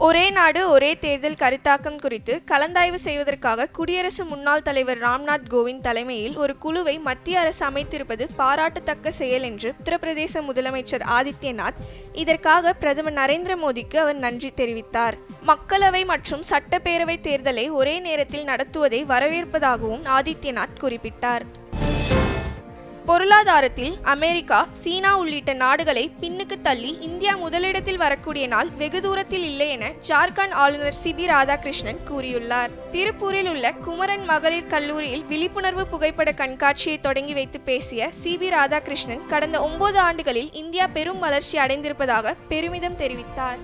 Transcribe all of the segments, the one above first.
ஒரே நாடு ஒரே தேர்தல் கருத்தாக்கம் குறித்து கலந்தாய்வு செய்வதற்காக குடியரசு முன்னாள் தலைவர் ராம்நாத் கோவிந்த் தலைமையில் ஒரு குழுவை மத்திய அரசு அமைத்திருப்பது பாராட்டத்தக்க செயல் என்று உத்தரப்பிரதேச முதலமைச்சர் ஆதித்யநாத் இதற்காக பிரதமர் நரேந்திர மோடிக்கு அவர் நன்றி தெரிவித்தார் மக்களவை மற்றும் சட்டப்பேரவை தேர்தலை ஒரே நேரத்தில் நடத்துவதை வரவேற்பதாகவும் ஆதித்யநாத் குறிப்பிட்டார் பொருளாதாரத்தில் அமெரிக்கா சீனா உள்ளிட்ட நாடுகளை பின்னுக்கு தள்ளி இந்தியா முதலிடத்தில் வரக்கூடிய நாள் வெகு தூரத்தில் இல்லை என ஜார்க்கண்ட் ஆளுநர் சிபி ராதாகிருஷ்ணன் கூறியுள்ளார் திருப்பூரில் உள்ள குமரன் மகளிர் கல்லூரியில் விழிப்புணர்வு புகைப்பட கண்காட்சியை தொடங்கி வைத்து பேசிய சிபி ராதாகிருஷ்ணன் கடந்த ஒன்பது ஆண்டுகளில் இந்தியா பெரும் வளர்ச்சி அடைந்திருப்பதாக பெருமிதம் தெரிவித்தார்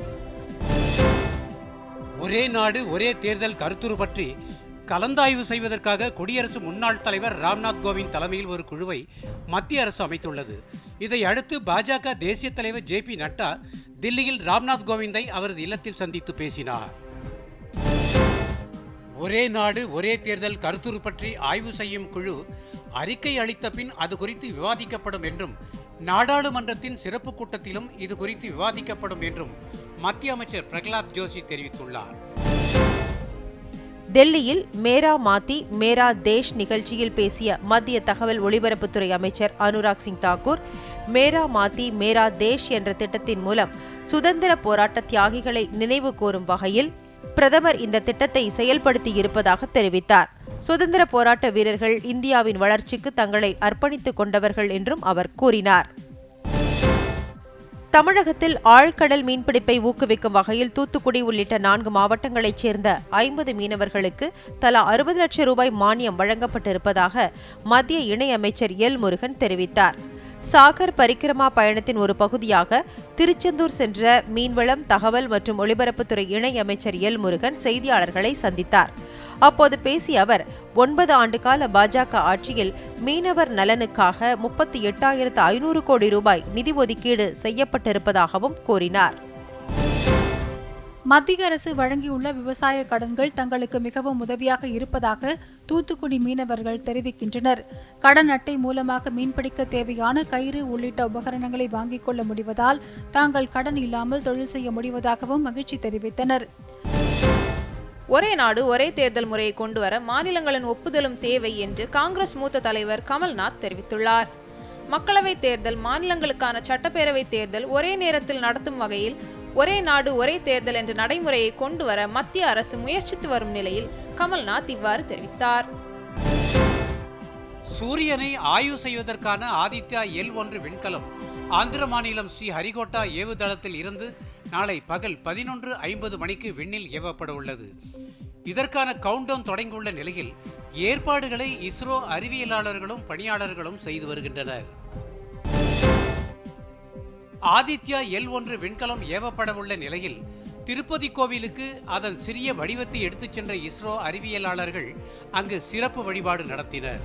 ஒரே நாடு ஒரே தேர்தல் கருத்துரு பற்றி கலந்தாய்வு செய்வதற்காக குடியரசு முன்னாள் தலைவர் ராம்நாத் கோவிந்த் தலைமையில் ஒரு குழுவை மத்திய அரசு அமைத்துள்ளது இதை அடுத்து பாஜக தேசிய தலைவர் ஜே பி நட்டா தில்லியில் ராம்நாத் கோவிந்தை அவரது இல்லத்தில் சந்தித்து பேசினார் ஒரே நாடு ஒரே தேர்தல் கருத்துரு பற்றி ஆய்வு செய்யும் குழு அறிக்கை அளித்த பின் அது குறித்து விவாதிக்கப்படும் என்றும் நாடாளுமன்றத்தின் சிறப்பு கூட்டத்திலும் இது குறித்து விவாதிக்கப்படும் என்றும் மத்திய அமைச்சர் பிரகலாத் ஜோஷி தெரிவித்துள்ளார் டெல்லியில் மேரா மாத்தி மேரா தேஷ் நிகழ்ச்சியில் பேசிய மத்திய தகவல் ஒலிபரப்புத்துறை அமைச்சர் அனுராக் சிங் தாக்கூர் மேரா மாத்தி மேரா தேஷ் என்ற திட்டத்தின் மூலம் சுதந்திர போராட்ட தியாகிகளை நினைவு கூறும் வகையில் பிரதமர் இந்த திட்டத்தை செயல்படுத்தி இருப்பதாக தெரிவித்தார் சுதந்திர போராட்ட வீரர்கள் இந்தியாவின் வளர்ச்சிக்கு தங்களை அர்ப்பணித்துக் கொண்டவர்கள் என்றும் அவர் கூறினார் தமிழகத்தில் ஆழ்கடல் மீன்பிடிப்பை ஊக்குவிக்கும் வகையில் தூத்துக்குடி உள்ளிட்ட நான்கு மாவட்டங்களைச் சேர்ந்த ஐம்பது மீனவர்களுக்கு தலா அறுபது லட்சம் ரூபாய் மானியம் வழங்கப்பட்டிருப்பதாக மத்திய இணையமைச்சர் எல் முருகன் தெரிவித்தார் சாகர் பரிக்கிரமா பயணத்தின் ஒரு பகுதியாக திருச்செந்தூர் சென்ற மீன்வளம் தகவல் மற்றும் ஒலிபரப்புத்துறை இணையமைச்சர் எல் முருகன் செய்தியாளர்களை சந்தித்தார் அப்போது பேசிய அவர் ஒன்பது ஆண்டுகால பாஜக ஆட்சியில் மீனவர் நலனுக்காக முப்பத்தி எட்டாயிரத்து ஐநூறு கோடி ரூபாய் நிதி ஒதுக்கீடு செய்யப்பட்டிருப்பதாகவும் கூறினார் மத்திய அரசு வழங்கியுள்ள விவசாய கடன்கள் தங்களுக்கு மிகவும் உதவியாக இருப்பதாக தூத்துக்குடி மீனவர்கள் தெரிவிக்கின்றனர் கடன் அட்டை மூலமாக மீன்பிடிக்க தேவையான கயிறு உள்ளிட்ட உபகரணங்களை வாங்கிக் கொள்ள முடிவதால் தாங்கள் கடன் இல்லாமல் தொழில் செய்ய முடிவதாகவும் மகிழ்ச்சி தெரிவித்தனர் ஒரே நாடு ஒரே தேர்தல் முறையை கொண்டு வர மாநிலங்களின் ஒப்புதலும் தேவை என்று காங்கிரஸ் மூத்த தலைவர் கமல்நாத் தெரிவித்துள்ளார் மக்களவைத் தேர்தல் மாநிலங்களுக்கான சட்டப்பேரவைத் தேர்தல் ஒரே நேரத்தில் நடத்தும் வகையில் ஒரே நாடு ஒரே தேர்தல் என்ற நடைமுறையை கொண்டு வர மத்திய அரசு முயற்சித்து வரும் நிலையில் கமல்நாத் இவ்வாறு தெரிவித்தார் சூரியனை ஆய்வு செய்வதற்கான ஆதித்யா எல் ஒன்று விண்கலம் ஆந்திர மாநிலம் ஸ்ரீ ஹரிகோட்டா ஏவுதளத்தில் இருந்து நாளை பகல் பதினொன்று ஐம்பது மணிக்கு விண்ணில் ஏவப்பட உள்ளது இதற்கான கவுண்டவுன் தொடங்கியுள்ள நிலையில் ஏற்பாடுகளை இஸ்ரோ அறிவியலாளர்களும் பணியாளர்களும் செய்து வருகின்றனர் ஆதித்யா எல் ஒன்று விண்கலம் ஏவப்படவுள்ள நிலையில் திருப்பதி கோவிலுக்கு அதன் சிறிய வடிவத்தை எடுத்துச் சென்ற இஸ்ரோ அறிவியலாளர்கள் அங்கு சிறப்பு வழிபாடு நடத்தினர்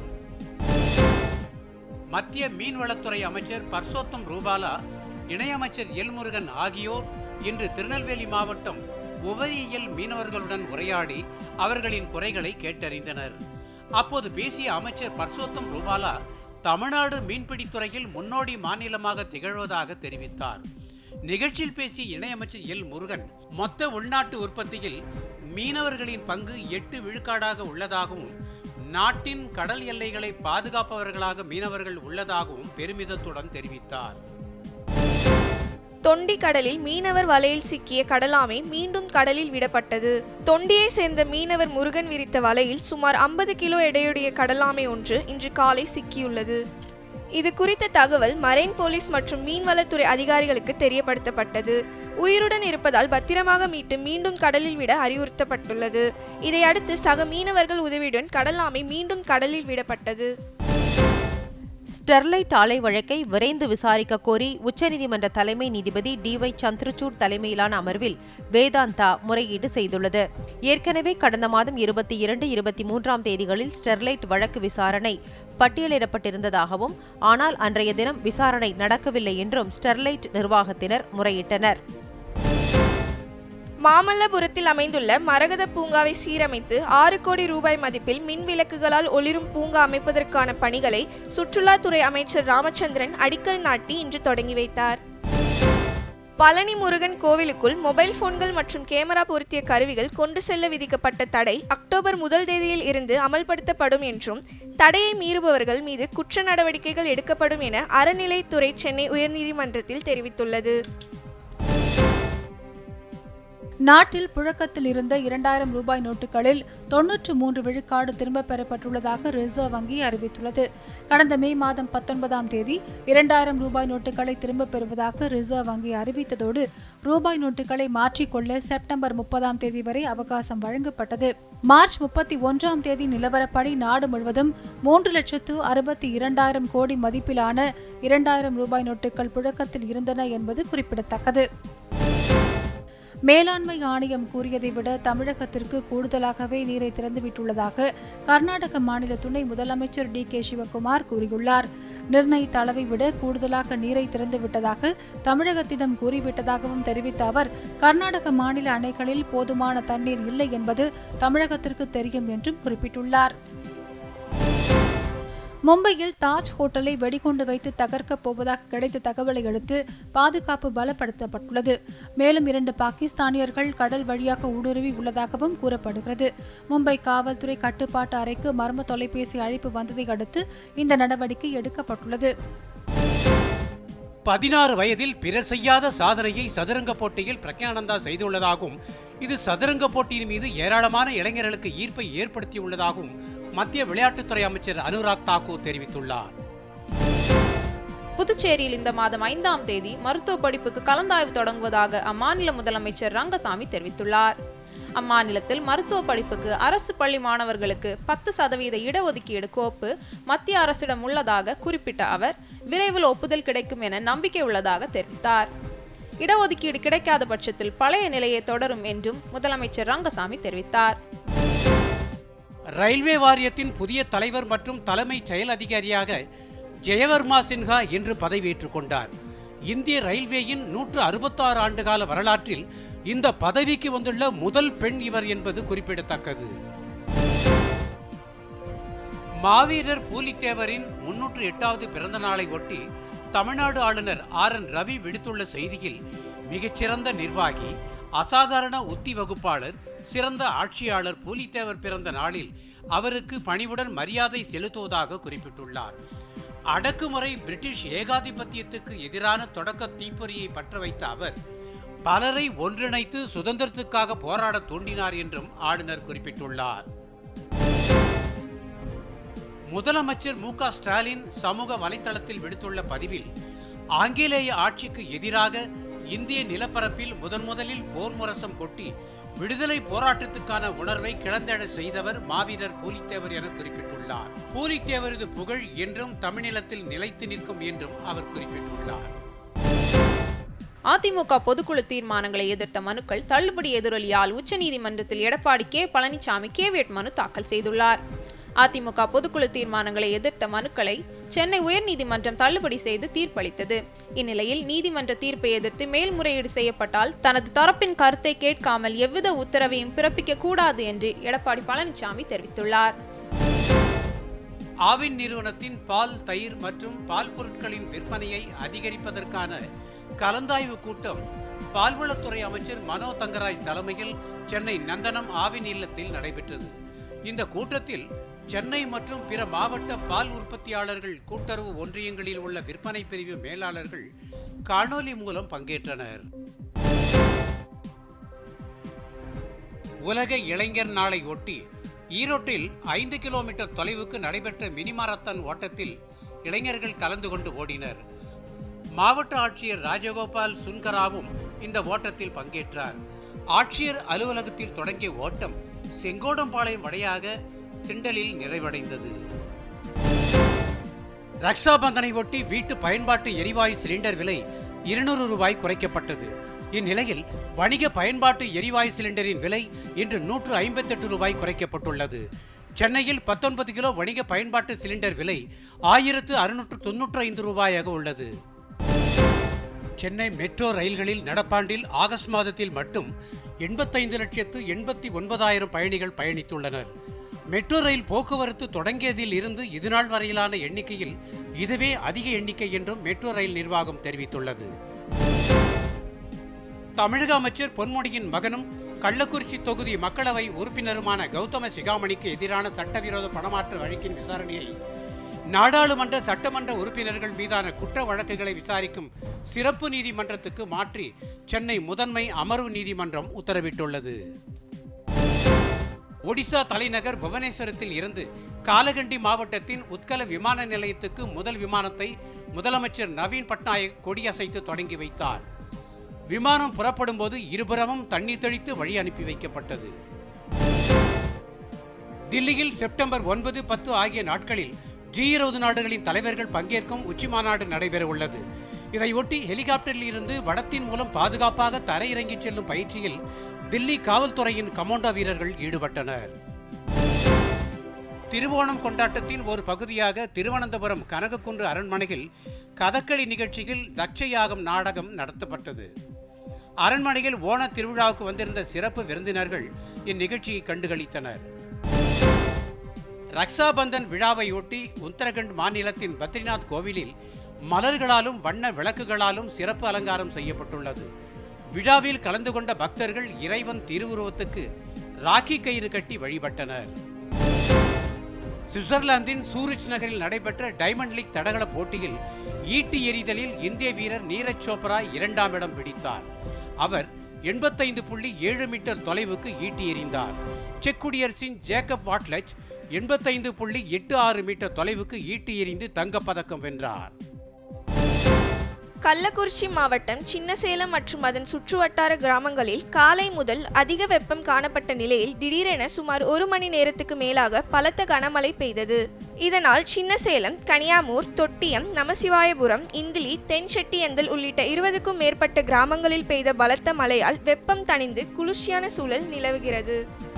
மத்திய மீன்வளத்துறை அமைச்சர் பர்சோத்தம் ரூபாலா இணையமைச்சர் எல் முருகன் ஆகியோர் இன்று திருநெல்வேலி மாவட்டம் உவரியல் மீனவர்களுடன் உரையாடி அவர்களின் குறைகளை கேட்டறிந்தனர் அப்போது பேசிய அமைச்சர் பர்சோத்தம் ரூபாலா தமிழ்நாடு மீன்பிடித்துறையில் முன்னோடி மாநிலமாக திகழ்வதாக தெரிவித்தார் நிகழ்ச்சியில் பேசிய இணையமைச்சர் எல் முருகன் மொத்த உள்நாட்டு உற்பத்தியில் மீனவர்களின் பங்கு எட்டு விழுக்காடாக உள்ளதாகவும் நாட்டின் கடல் எல்லைகளை பாதுகாப்பவர்களாக மீனவர்கள் உள்ளதாகவும் பெருமிதத்துடன் தெரிவித்தார் தொண்டி கடலில் மீனவர் வலையில் சிக்கிய கடலாமை மீண்டும் கடலில் விடப்பட்டது தொண்டியை சேர்ந்த மீனவர் முருகன் விரித்த வலையில் சுமார் ஐம்பது கிலோ எடையுடைய கடலாமை ஒன்று இன்று காலை சிக்கியுள்ளது இது குறித்த தகவல் மரைன் போலீஸ் மற்றும் மீன்வளத்துறை அதிகாரிகளுக்கு தெரியப்படுத்தப்பட்டது உயிருடன் இருப்பதால் பத்திரமாக மீட்டு மீண்டும் கடலில் விட அறிவுறுத்தப்பட்டுள்ளது இதையடுத்து சக மீனவர்கள் உதவியுடன் கடலாமை மீண்டும் கடலில் விடப்பட்டது ஸ்டெர்லைட் ஆலை வழக்கை விரைந்து விசாரிக்க கோரி உச்சநீதிமன்ற தலைமை நீதிபதி டி ஒய் சந்திரசூட் தலைமையிலான அமர்வில் வேதாந்தா முறையீடு செய்துள்ளது ஏற்கனவே கடந்த மாதம் இருபத்தி இரண்டு இருபத்தி மூன்றாம் தேதிகளில் ஸ்டெர்லைட் வழக்கு விசாரணை பட்டியலிடப்பட்டிருந்ததாகவும் ஆனால் அன்றைய தினம் விசாரணை நடக்கவில்லை என்றும் ஸ்டெர்லைட் நிர்வாகத்தினர் முறையிட்டனர் மாமல்லபுரத்தில் அமைந்துள்ள மரகத பூங்காவை சீரமைத்து ஆறு கோடி ரூபாய் மதிப்பில் மின் விளக்குகளால் ஒளிரும் பூங்கா அமைப்பதற்கான பணிகளை சுற்றுலாத்துறை அமைச்சர் ராமச்சந்திரன் அடிக்கல் நாட்டி இன்று தொடங்கி வைத்தார் பழனி முருகன் கோவிலுக்குள் மொபைல் போன்கள் மற்றும் கேமரா பொருத்திய கருவிகள் கொண்டு செல்ல விதிக்கப்பட்ட தடை அக்டோபர் முதல் தேதியில் இருந்து அமல்படுத்தப்படும் என்றும் தடையை மீறுபவர்கள் மீது குற்ற நடவடிக்கைகள் எடுக்கப்படும் என அறநிலைத்துறை சென்னை உயர்நீதிமன்றத்தில் தெரிவித்துள்ளது நாட்டில் புழக்கத்தில் இருந்த இரண்டாயிரம் ரூபாய் நோட்டுகளில் தொன்னூற்று மூன்று விழுக்காடு திரும்பப் பெறப்பட்டுள்ளதாக ரிசர்வ் வங்கி அறிவித்துள்ளது கடந்த மே மாதம் பத்தொன்பதாம் தேதி இரண்டாயிரம் ரூபாய் நோட்டுகளை திரும்பப் பெறுவதாக ரிசர்வ் வங்கி அறிவித்ததோடு ரூபாய் நோட்டுகளை மாற்றிக்கொள்ள செப்டம்பர் முப்பதாம் தேதி வரை அவகாசம் வழங்கப்பட்டது மார்ச் முப்பத்தி ஒன்றாம் தேதி நிலவரப்படி நாடு முழுவதும் மூன்று லட்சத்து அறுபத்தி இரண்டாயிரம் கோடி மதிப்பிலான இரண்டாயிரம் ரூபாய் நோட்டுகள் புழக்கத்தில் இருந்தன என்பது குறிப்பிடத்தக்கது மேலாண்மை ஆணையம் கூறியதை விட தமிழகத்திற்கு கூடுதலாகவே நீரை திறந்துவிட்டுள்ளதாக கர்நாடக மாநில துணை முதலமைச்சர் டி கே சிவகுமார் கூறியுள்ளார் நிர்ணயித்த அளவை விட கூடுதலாக நீரை திறந்துவிட்டதாக தமிழகத்திடம் கூறிவிட்டதாகவும் தெரிவித்த அவர் கர்நாடக மாநில அணைகளில் போதுமான தண்ணீர் இல்லை என்பது தமிழகத்திற்கு தெரியும் என்றும் குறிப்பிட்டுள்ளார் மும்பையில் தாஜ் ஹோட்டலை வெடிகுண்டு வைத்து தகர்க்கப் போவதாக கிடைத்த தகவலை அடுத்து பாதுகாப்பு பலப்படுத்தப்பட்டுள்ளது மேலும் இரண்டு பாகிஸ்தானியர்கள் கடல் வழியாக ஊடுருவி உள்ளதாகவும் கூறப்படுகிறது மும்பை காவல்துறை கட்டுப்பாட்டு அறைக்கு மர்ம தொலைபேசி அழைப்பு வந்ததை அடுத்து இந்த நடவடிக்கை எடுக்கப்பட்டுள்ளது பதினாறு வயதில் பிறர் செய்யாத சாதனையை சதுரங்க போட்டியில் பிரக்ஞானந்தா செய்துள்ளதாகவும் இது சதுரங்க போட்டியின் மீது ஏராளமான இளைஞர்களுக்கு ஈர்ப்பை ஏற்படுத்தியுள்ளதாகவும் மத்திய விளையாட்டுத்துறை அமைச்சர் அனுராக் தாக்கூர் தெரிவித்துள்ளார் புதுச்சேரியில் இந்த மாதம் ஐந்தாம் தேதி மருத்துவ படிப்புக்கு கலந்தாய்வு தொடங்குவதாக அம்மாநில முதலமைச்சர் ரங்கசாமி தெரிவித்துள்ளார் அம்மாநிலத்தில் மருத்துவ படிப்புக்கு அரசு பள்ளி மாணவர்களுக்கு பத்து சதவீத இடஒதுக்கீடு கோப்பு மத்திய அரசிடம் உள்ளதாக குறிப்பிட்ட அவர் விரைவில் ஒப்புதல் கிடைக்கும் என நம்பிக்கை உள்ளதாக தெரிவித்தார் இடஒதுக்கீடு கிடைக்காத பட்சத்தில் பழைய நிலையை தொடரும் என்றும் முதலமைச்சர் ரங்கசாமி தெரிவித்தார் ரயில்வே வாரியத்தின் புதிய தலைவர் மற்றும் தலைமை செயல் அதிகாரியாக ஜெயவர்மா சின்ஹா இன்று பதவியேற்றுக் கொண்டார் இந்திய ரயில்வேயின் நூற்று அறுபத்தாறு ஆண்டுகால வரலாற்றில் இந்த பதவிக்கு வந்துள்ள முதல் பெண் இவர் என்பது குறிப்பிடத்தக்கது மாவீரர் பூலித்தேவரின் முன்னூற்று எட்டாவது பிறந்த நாளை ஒட்டி தமிழ்நாடு ஆளுநர் ஆர் என் ரவி விடுத்துள்ள செய்தியில் மிகச்சிறந்த நிர்வாகி அசாதாரண உத்தி வகுப்பாளர் சிறந்த ஆட்சியாளர் பூலித்தேவர் பிறந்த நாளில் அவருக்கு பணிவுடன் மரியாதை செலுத்துவதாக குறிப்பிட்டுள்ளார் அடக்குமுறை பிரிட்டிஷ் ஏகாதிபத்தியத்துக்கு எதிரான தொடக்க தீப்பொறியை பற்ற வைத்த அவர் பலரை ஒன்றிணைத்து சுதந்திரத்துக்காக போராட தூண்டினார் என்றும் ஆளுநர் குறிப்பிட்டுள்ளார் முதலமைச்சர் மு க ஸ்டாலின் சமூக வலைதளத்தில் விடுத்துள்ள பதிவில் ஆங்கிலேய ஆட்சிக்கு எதிராக இந்திய நிலப்பரப்பில் முதன் முதலில் போர் முரசம் கொட்டி விடுதலை போராட்டத்துக்கான உணர்வை கிளந்தெழ செய்தவர் மாவீரர் பூலித்தேவர் என குறிப்பிட்டுள்ளார் பூலித்தேவரது புகழ் என்றும் தமிழ்நிலத்தில் நிலைத்து நிற்கும் என்றும் அவர் குறிப்பிட்டுள்ளார் அதிமுக பொதுக்குழு தீர்மானங்களை எதிர்த்த மனுக்கள் தள்ளுபடி எதிரொலியால் உச்சநீதிமன்றத்தில் எடப்பாடி கே பழனிசாமி கேவியட் மனு தாக்கல் செய்துள்ளார் அதிமுக பொதுக்குழு தீர்மானங்களை எதிர்த்த மனுக்களை சென்னை உயர்நீதிமன்றம் தள்ளுபடி செய்து தீர்ப்பளித்தது இந்நிலையில் நீதிமன்ற தீர்ப்பை எதிர்த்து மேல்முறையீடு செய்யப்பட்டால் தனது தரப்பின் கருத்தை கேட்காமல் எவ்வித உத்தரவையும் பிறப்பிக்க கூடாது என்று எடப்பாடி பழனிசாமி தெரிவித்துள்ளார் ஆவின் நிறுவனத்தின் பால் தயிர் மற்றும் பால் பொருட்களின் விற்பனையை அதிகரிப்பதற்கான கலந்தாய்வு கூட்டம் பால்வளத்துறை அமைச்சர் மனோ தங்கராஜ் தலைமையில் சென்னை நந்தனம் ஆவின் இல்லத்தில் நடைபெற்றது இந்த கூட்டத்தில் சென்னை மற்றும் பிற மாவட்ட பால் உற்பத்தியாளர்கள் கூட்டுறவு ஒன்றியங்களில் உள்ள விற்பனை பிரிவு மேலாளர்கள் காணொலி மூலம் பங்கேற்றனர் உலக இளைஞர் நாளை ஒட்டி ஈரோட்டில் ஐந்து கிலோமீட்டர் தொலைவுக்கு நடைபெற்ற மினி மாரத்தான் ஓட்டத்தில் இளைஞர்கள் கலந்து கொண்டு ஓடினர் மாவட்ட ஆட்சியர் ராஜகோபால் சுன்கராவும் இந்த ஓட்டத்தில் பங்கேற்றார் ஆட்சியர் அலுவலகத்தில் தொடங்கிய ஓட்டம் செங்கோடம்பாளையம் வழியாக திண்டலில் நிறைவடைந்தது ரக்ஷா பந்தனை ஒட்டி வீட்டு பயன்பாட்டு எரிவாயு சிலிண்டர் விலை இருநூறு ரூபாய் குறைக்கப்பட்டது இந்நிலையில் வணிக பயன்பாட்டு எரிவாயு சிலிண்டரின் விலை இன்று நூற்று ஐம்பத்தெட்டு ரூபாய் குறைக்கப்பட்டுள்ளது சென்னையில் பத்தொன்பது கிலோ வணிக பயன்பாட்டு சிலிண்டர் விலை ஆயிரத்து அறுநூற்று தொன்னூற்று ஐந்து ரூபாயாக உள்ளது சென்னை மெட்ரோ ரயில்களில் நடப்பாண்டில் ஆகஸ்ட் மாதத்தில் மட்டும் எண்பத்தைந்து லட்சத்து எண்பத்தி ஒன்பதாயிரம் பயணிகள் பயணித்துள்ளனர் மெட்ரோ ரயில் போக்குவரத்து தொடங்கியதில் இருந்து இதுநாள் வரையிலான எண்ணிக்கையில் இதுவே அதிக எண்ணிக்கை என்றும் மெட்ரோ ரயில் நிர்வாகம் தெரிவித்துள்ளது தமிழக அமைச்சர் பொன்முடியின் மகனும் கள்ளக்குறிச்சி தொகுதி மக்களவை உறுப்பினருமான கௌதம சிகாமணிக்கு எதிரான சட்டவிரோத பணமாற்று வழக்கின் விசாரணையை நாடாளுமன்ற சட்டமன்ற உறுப்பினர்கள் மீதான குற்ற வழக்குகளை விசாரிக்கும் சிறப்பு நீதிமன்றத்துக்கு மாற்றி சென்னை முதன்மை அமர்வு நீதிமன்றம் உத்தரவிட்டுள்ளது ஒடிசா தலைநகர் புவனேஸ்வரத்தில் இருந்து காலகண்டி மாவட்டத்தின் உத்கல விமான நிலையத்துக்கு முதல் விமானத்தை முதலமைச்சர் நவீன் பட்நாயக் கொடியசைத்து தொடங்கி வைத்தார் விமானம் புறப்படும் போது இருபுறமும் தண்ணீர் தெளித்து வழி அனுப்பி வைக்கப்பட்டது தில்லியில் செப்டம்பர் ஒன்பது பத்து ஆகிய நாட்களில் ஜி இருபது நாடுகளின் தலைவர்கள் பங்கேற்கும் உச்சி மாநாடு நடைபெற உள்ளது இதையொட்டி ஹெலிகாப்டரில் இருந்து வடத்தின் மூலம் பாதுகாப்பாக தரையிறங்கி செல்லும் பயிற்சியில் தில்லி காவல்துறையின் கமாண்டோ வீரர்கள் ஈடுபட்டனர் திருவோணம் கொண்டாட்டத்தின் ஒரு பகுதியாக திருவனந்தபுரம் கனகக்குன்று அரண்மனையில் கதகளி நிகழ்ச்சியில் தட்சயாகம் நாடகம் நடத்தப்பட்டது அரண்மனையில் ஓண திருவிழாவுக்கு வந்திருந்த சிறப்பு விருந்தினர்கள் இந்நிகழ்ச்சியை கண்டுகளித்தனர் ரக்ஷாபந்தன் விழாவையொட்டி உத்தரகண்ட் மாநிலத்தின் பத்ரிநாத் கோவிலில் மலர்களாலும் வண்ண விளக்குகளாலும் சிறப்பு அலங்காரம் செய்யப்பட்டுள்ளது விழாவில் கலந்து கொண்ட பக்தர்கள் இறைவன் திருவுருவத்துக்கு ராக்கி கயிறு கட்டி வழிபட்டனர் சுவிட்சர்லாந்தின் சூரிச் நகரில் நடைபெற்ற டைமண்ட் லீக் தடகள போட்டியில் ஈட்டி எறிதலில் இந்திய வீரர் நீரஜ் சோப்ரா இரண்டாம் இடம் பிடித்தார் அவர் எண்பத்தைந்து புள்ளி ஏழு மீட்டர் தொலைவுக்கு ஈட்டி எறிந்தார் செக் குடியரசின் ஜேக்கப் வாட்லெச் எண்பத்தைந்து புள்ளி எட்டு ஆறு மீட்டர் தொலைவுக்கு ஈட்டி எறிந்து தங்கப்பதக்கம் வென்றார் கள்ளக்குறிச்சி மாவட்டம் சின்னசேலம் மற்றும் அதன் சுற்றுவட்டார கிராமங்களில் காலை முதல் அதிக வெப்பம் காணப்பட்ட நிலையில் திடீரென சுமார் ஒரு மணி நேரத்துக்கு மேலாக பலத்த கனமழை பெய்தது இதனால் சின்னசேலம் கனியாமூர் தொட்டியம் நமசிவாயபுரம் இந்திலி தென்செட்டியந்தல் உள்ளிட்ட இருபதுக்கும் மேற்பட்ட கிராமங்களில் பெய்த பலத்த மழையால் வெப்பம் தணிந்து குளிர்ச்சியான சூழல் நிலவுகிறது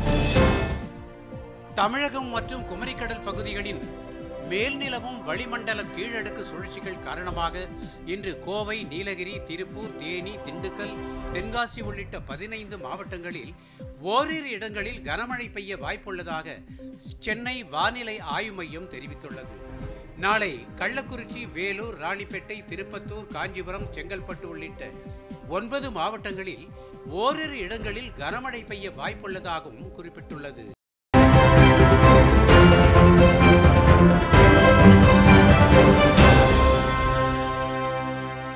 தமிழகம் மற்றும் குமரிக்கடல் பகுதிகளின் மேல் நிலவும் வளிமண்டல கீழடுக்கு சுழற்சிகள் காரணமாக இன்று கோவை நீலகிரி திருப்பூர் தேனி திண்டுக்கல் தென்காசி உள்ளிட்ட பதினைந்து மாவட்டங்களில் ஓரிரு இடங்களில் கனமழை பெய்ய வாய்ப்புள்ளதாக சென்னை வானிலை ஆய்வு மையம் தெரிவித்துள்ளது நாளை கள்ளக்குறிச்சி வேலூர் ராணிப்பேட்டை திருப்பத்தூர் காஞ்சிபுரம் செங்கல்பட்டு உள்ளிட்ட ஒன்பது மாவட்டங்களில் ஓரிரு இடங்களில் கனமழை பெய்ய வாய்ப்புள்ளதாகவும் குறிப்பிட்டுள்ளது